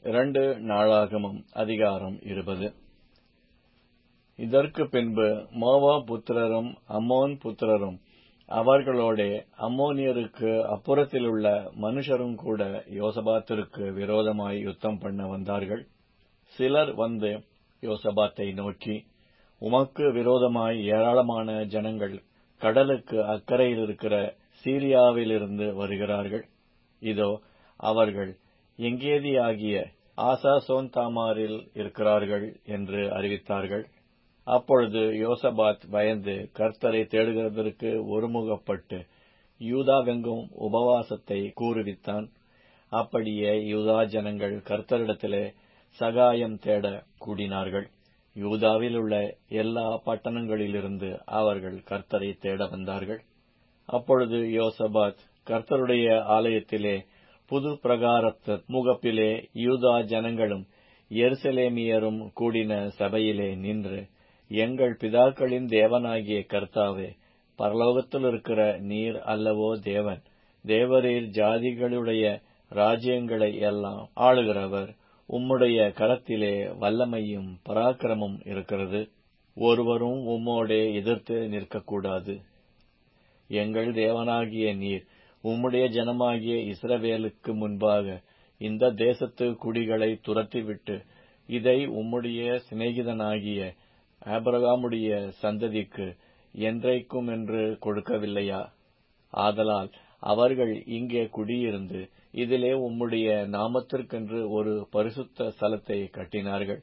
இரண்டு நாளாகமம் அதிகாரம் இருபது இதற்கு பின்பு மோவா புத்திரரும் அம்மோன் புத்திரரும் அவர்களோடே அம்மோனியருக்கு அப்புறத்திலுள்ள மனுஷரும் கூட யோசபாத்திற்கு விரோதமாய் யுத்தம் பண்ண வந்தார்கள் சிலர் வந்து யோசபாத்தை நோக்கி உமக்கு விரோதமாய் ஏராளமான ஜனங்கள் கடலுக்கு அக்கறையில் இருக்கிற சீரியாவிலிருந்து வருகிறார்கள் இதோ அவர்கள் எங்கேதியாகிய ஆசாசோன் தாமாரில் இருக்கிறார்கள் என்று அறிவித்தார்கள் அப்பொழுது யோசபாத் பயந்து கர்த்தரை தேடுகிறதற்கு ஒருமுகப்பட்டு யூதாவெங்கும் உபவாசத்தை கூறுவித்தான் அப்படியே யூதா ஜனங்கள் கர்த்தரிடத்திலே சகாயம் தேட கூடினார்கள் யூதாவில் உள்ள எல்லா பட்டணங்களிலிருந்து அவர்கள் கர்த்தரை தேட வந்தார்கள் அப்பொழுது யோசபாத் கர்த்தருடைய ஆலயத்திலே புது பிரகாரத்து முகப்பிலே யூதா ஜனங்களும் எருசலேமியரும் கூடின சபையிலே நின்று எங்கள் பிதாக்களின் தேவனாகிய கர்த்தாவே பரலோகத்தில் இருக்கிற நீர் அல்லவோ தேவன் தேவரீர் ஜாதிகளுடைய ராஜ்யங்களை எல்லாம் ஆளுகிறவர் உம்முடைய கரத்திலே வல்லமையும் பராக்கிரமும் இருக்கிறது ஒருவரும் உம்மோடே எதிர்த்து நிற்கக்கூடாது எங்கள் தேவனாகிய நீர் உம்முடைய ஜனமாகிய இஸ்ரவேலுக்கு முன்பாக இந்த தேசத்து குடிகளை துரத்திவிட்டு இதை உம்முடைய சிநேகிதனாகிய ஆபரகாமுடைய சந்ததிக்கு என்றைக்கும் என்று கொடுக்கவில்லையா ஆதலால் அவர்கள் இங்கே குடியிருந்து இதிலே உம்முடைய நாமத்திற்கென்று ஒரு பரிசுத்த ஸ்தலத்தை கட்டினார்கள்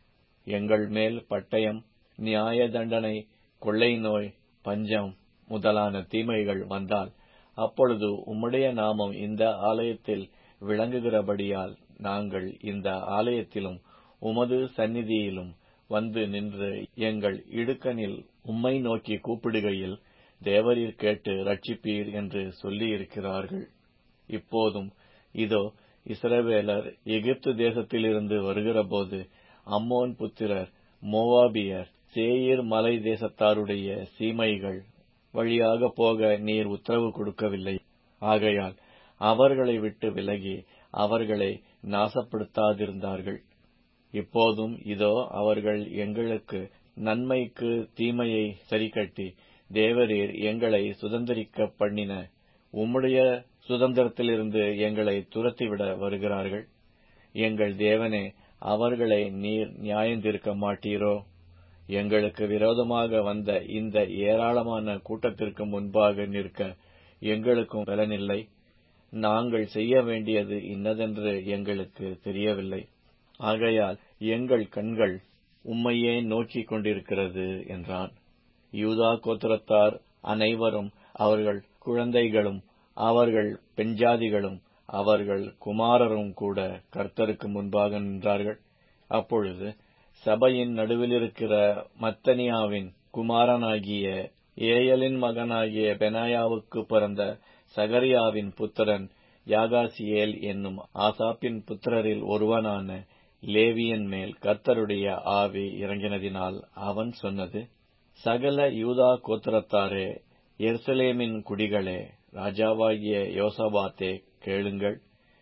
எங்கள் மேல் பட்டயம் நியாய தண்டனை கொள்ளை நோய் பஞ்சம் முதலான தீமைகள் வந்தால் அப்பொழுது உம்முடைய நாமம் இந்த ஆலயத்தில் விளங்குகிறபடியால் நாங்கள் இந்த ஆலயத்திலும் உமது சந்நிதியிலும் வந்து நின்று எங்கள் இடுக்கனில் உம்மை நோக்கி கூப்பிடுகையில் தேவரீர் கேட்டு ரட்சிப்பீர் என்று சொல்லியிருக்கிறார்கள் இப்போதும் இதோ இஸ்ரவேலர் எகிப்து தேசத்திலிருந்து வருகிறபோது அம்மோன் புத்திரர் மோவாபியர் சேயீர் மலை தேசத்தாருடைய சீமைகள் வழியாக போக நீர் உத்தரவு கொடுக்கவில்லை ஆகையால் அவர்களை விட்டு விலகி அவர்களை நாசப்படுத்தாதிருந்தார்கள் இப்போதும் இதோ அவர்கள் எங்களுக்கு நன்மைக்கு தீமையை சரிக்கட்டி தேவரீர் எங்களை சுதந்திரிக்க பண்ணின உம்முடைய சுதந்திரத்திலிருந்து எங்களை துரத்திவிட வருகிறார்கள் எங்கள் தேவனே அவர்களை நீர் நியாயந்திருக்க மாட்டீரோ எங்களுக்கு விரோதமாக வந்த இந்த ஏராளமான கூட்டத்திற்கு முன்பாக நிற்க எங்களுக்கும் பலனில்லை நாங்கள் செய்ய வேண்டியது இன்னதென்று எங்களுக்கு தெரியவில்லை ஆகையால் எங்கள் கண்கள் உம்மையே நோக்கிக் கொண்டிருக்கிறது என்றான் யூதா கோத்திரத்தார் அனைவரும் அவர்கள் குழந்தைகளும் அவர்கள் பெண்ஜாதிகளும் அவர்கள் குமாரரும் கூட கர்த்தருக்கு முன்பாக நின்றார்கள் அப்பொழுது சபையின் நடுவிலிருக்கிற மத்தனியாவின் குமாரனாகிய ஏயலின் மகனாகிய பெனாயாவுக்கு பிறந்த சகரியாவின் புத்திரன் யாகாசியேல் என்னும் ஆசாப்பின் புத்திரரில் ஒருவனான லேவியன் மேல் கர்த்தருடைய ஆவி இறங்கினதினால் அவன் சொன்னது சகல யூதா கோத்திரத்தாரே எருசலேமின் குடிகளே ராஜாவாகிய யோசபாத்தே கேளுங்கள்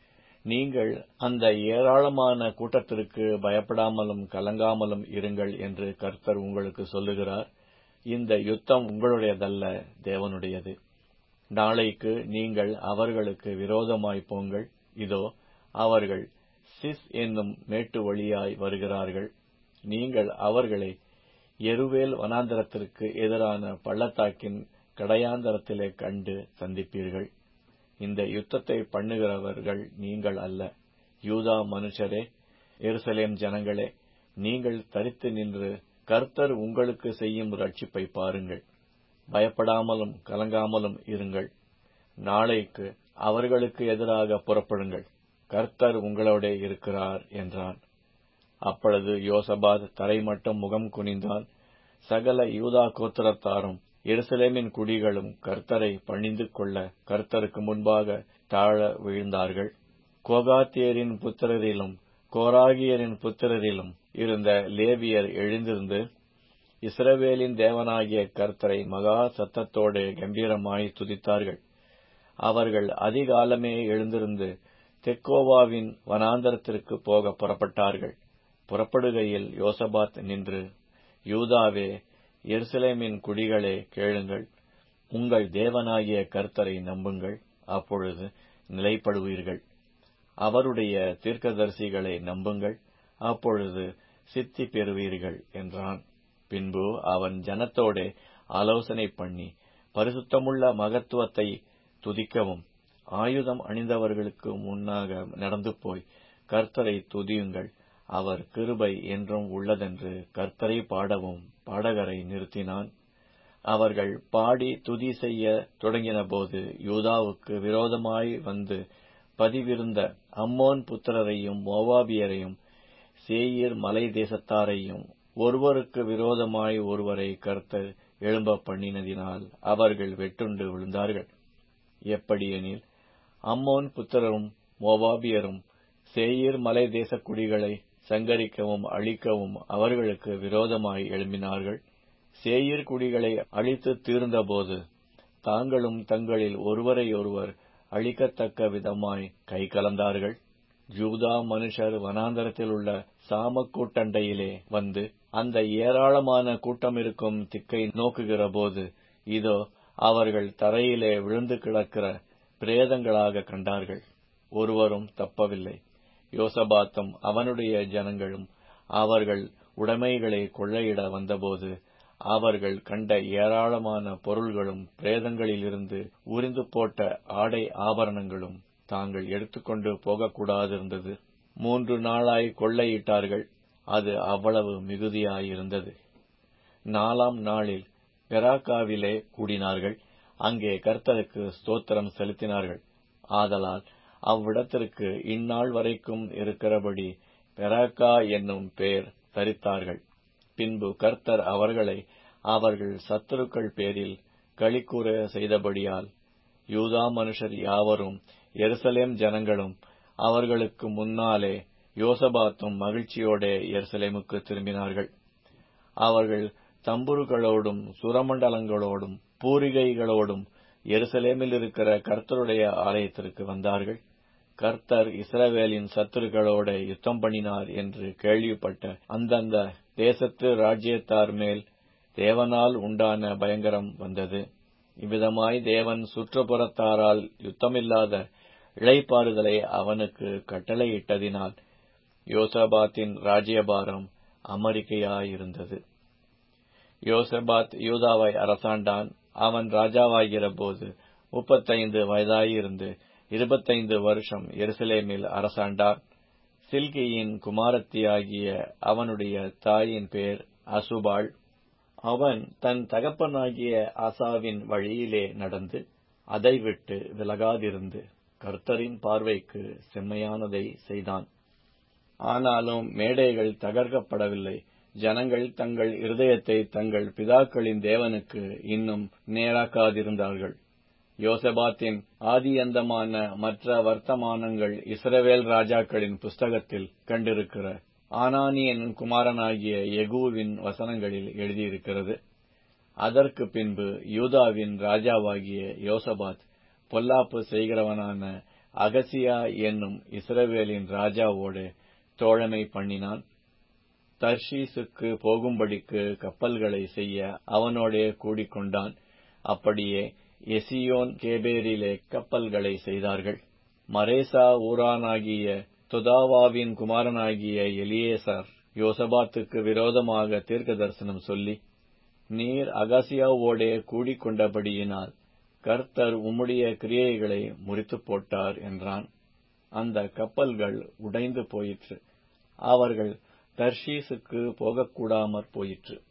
நீங்கள் அந்த ஏராளமான கூட்டத்திற்கு பயப்படாமலும் கலங்காமலும் இருங்கள் என்று கர்த்தர் உங்களுக்கு சொல்லுகிறார் இந்த யுத்தம் உங்களுடையதல்ல தேவனுடையது நாளைக்கு நீங்கள் அவர்களுக்கு விரோதமாய் போங்கள் இதோ அவர்கள் சிஸ் என்னும் மேட்டு வழியாய் வருகிறார்கள் நீங்கள் அவர்களை எருவேல் வனாந்தரத்திற்கு எதிரான பள்ளத்தாக்கின் கடையாந்தரத்திலே கண்டு சந்திப்பீர்கள் இந்த யுத்தத்தை பண்ணுகிறவர்கள் நீங்கள் அல்ல யூதா மனுஷரே எருசலேம் ஜனங்களே நீங்கள் தரித்து நின்று கர்த்தர் உங்களுக்கு செய்யும் ரட்சிப்பை பாருங்கள் பயப்படாமலும் கலங்காமலும் இருங்கள் நாளைக்கு அவர்களுக்கு எதிராக புறப்படுங்கள் கர்த்தர் உங்களோட இருக்கிறார் என்றான் அப்பொழுது யோசபாத் தரைமட்டம் முகம் குனிந்தான் சகல யூதா கோத்திரத்தாரும் எருசலேமின் குடிகளும் கர்த்தரை பணிந்து கொள்ள கர்த்தருக்கு முன்பாக தாழ விழுந்தார்கள் கோகாத்தியரின் புத்திரரிலும் கோராகியரின் புத்திரரிலும் இருந்த லேவியர் எழுந்திருந்து இஸ்ரவேலின் தேவனாகிய கர்த்தரை மகா சத்தத்தோடு கம்பீரமாய் துதித்தார்கள் அவர்கள் அதிகாலமே எழுந்திருந்து தெக்கோவாவின் வனாந்தரத்திற்கு போக புறப்பட்டார்கள் புறப்படுகையில் யோசபாத் நின்று யூதாவே எருசலேமின் குடிகளே கேளுங்கள் உங்கள் தேவனாகிய கர்த்தரை நம்புங்கள் அப்பொழுது நிலைப்படுவீர்கள் அவருடைய தீர்க்கதரிசிகளை நம்புங்கள் அப்பொழுது சித்தி பெறுவீர்கள் என்றான் பின்பு அவன் ஜனத்தோடே ஆலோசனை பண்ணி பரிசுத்தமுள்ள மகத்துவத்தை துதிக்கவும் ஆயுதம் அணிந்தவர்களுக்கு முன்னாக நடந்து போய் கர்த்தரை துதியுங்கள் அவர் கிருபை என்றும் உள்ளதென்று கர்த்தரை பாடவும் பாடகரை நிறுத்தினான் அவர்கள் பாடி துதி செய்ய தொடங்கினபோது யூதாவுக்கு விரோதமாய் வந்து பதிவிருந்த அம்மோன் புத்திரரையும் மோவாபியரையும் சேயீர் மலை தேசத்தாரையும் ஒருவருக்கு விரோதமாய் ஒருவரை கர்த்தர் எழும்ப பண்ணினதினால் அவர்கள் வெட்டுண்டு விழுந்தார்கள் எப்படியெனில் அம்மோன் புத்திரரும் மோவாபியரும் சேயீர் மலை தேச குடிகளை சங்கரிக்கவும் அழிக்கவும் அவர்களுக்கு விரோதமாய் எழும்பினார்கள் சேயீர் குடிகளை அழித்து தீர்ந்தபோது தாங்களும் தங்களில் ஒருவரையொருவர் அழிக்கத்தக்க விதமாய் கை கலந்தார்கள் ஜூதா மனுஷர் வனாந்தரத்தில் உள்ள சாமக்கூட்டண்டையிலே வந்து அந்த ஏராளமான கூட்டம் இருக்கும் திக்கை நோக்குகிற போது இதோ அவர்கள் தரையிலே விழுந்து கிடக்கிற பிரேதங்களாக கண்டார்கள் ஒருவரும் தப்பவில்லை யோசபாத்தும் அவனுடைய ஜனங்களும் அவர்கள் உடைமைகளை கொள்ளையிட வந்தபோது அவர்கள் கண்ட ஏராளமான பொருள்களும் பிரேதங்களிலிருந்து உரிந்து போட்ட ஆடை ஆபரணங்களும் தாங்கள் எடுத்துக்கொண்டு போகக்கூடாதிருந்தது மூன்று நாளாய் கொள்ளையிட்டார்கள் அது அவ்வளவு மிகுதியாயிருந்தது நாலாம் நாளில் பெராக்காவிலே கூடினார்கள் அங்கே கர்த்தருக்கு ஸ்தோத்திரம் செலுத்தினார்கள் ஆதலால் அவ்விடத்திற்கு இந்நாள் வரைக்கும் இருக்கிறபடி பெராக்கா என்னும் பெயர் தரித்தார்கள் பின்பு கர்த்தர் அவர்களை அவர்கள் சத்துருக்கள் பேரில் களிக்கூற செய்தபடியால் யூதா மனுஷர் யாவரும் எருசலேம் ஜனங்களும் அவர்களுக்கு முன்னாலே யோசபாத்தும் மகிழ்ச்சியோடே எருசலேமுக்கு திரும்பினார்கள் அவர்கள் தம்புருகளோடும் சுரமண்டலங்களோடும் பூரிகைகளோடும் எருசலேமில் இருக்கிற கர்த்தருடைய ஆலயத்திற்கு வந்தார்கள் கர்த்தர் இஸ்ரவேலின் சத்துருக்களோட யுத்தம் பண்ணினார் என்று கேள்விப்பட்ட அந்தந்த தேசத்து ராஜ்யத்தார் மேல் தேவனால் உண்டான பயங்கரம் வந்தது இவ்விதமாய் தேவன் சுற்றுப்புறத்தாரால் யுத்தமில்லாத இழைப்பாறுதலை அவனுக்கு கட்டளையிட்டதினால் யோசபாத்தின் ராஜ்யபாரம் அமெரிக்கையாயிருந்தது யோசபாத் யூதாவை அரசாண்டான் அவன் ராஜாவாகிற போது முப்பத்தைந்து வயதாயிருந்து இருபத்தைந்து வருஷம் எருசலேமில் அரசாண்டார் சில்கியின் குமாரத்தியாகிய அவனுடைய தாயின் பேர் அசுபாள் அவன் தன் தகப்பனாகிய ஆசாவின் வழியிலே நடந்து அதை விட்டு விலகாதிருந்து கர்த்தரின் பார்வைக்கு செம்மையானதை செய்தான் ஆனாலும் மேடைகள் தகர்க்கப்படவில்லை ஜனங்கள் தங்கள் இருதயத்தை தங்கள் பிதாக்களின் தேவனுக்கு இன்னும் நேராக்காதிருந்தார்கள் யோசபாத்தின் ஆதியந்தமான மற்ற வர்த்தமானங்கள் இஸ்ரவேல் ராஜாக்களின் புஸ்தகத்தில் கண்டிருக்கிற ஆனானியன் குமாரனாகிய எகுவின் வசனங்களில் எழுதியிருக்கிறது அதற்கு பின்பு யூதாவின் ராஜாவாகிய யோசபாத் பொல்லாப்பு செய்கிறவனான அகசியா என்னும் இஸ்ரவேலின் ராஜாவோடு தோழமை பண்ணினான் தர்ஷீசுக்கு போகும்படிக்கு கப்பல்களை செய்ய அவனோடே கூடிக்கொண்டான் அப்படியே எசியோன் கேபேரிலே கப்பல்களை செய்தார்கள் மரேசா ஊரானாகிய தொதாவாவின் குமாரனாகிய எலியேசர் யோசபாத்துக்கு விரோதமாக தீர்க்க தரிசனம் சொல்லி நீர் அகாசியாவோடே கூடிக்கொண்டபடியினால் கர்த்தர் உம்முடைய கிரியைகளை முறித்து போட்டார் என்றான் அந்த கப்பல்கள் உடைந்து போயிற்று அவர்கள் தர்ஷீசுக்கு போகக்கூடாமற் போயிற்று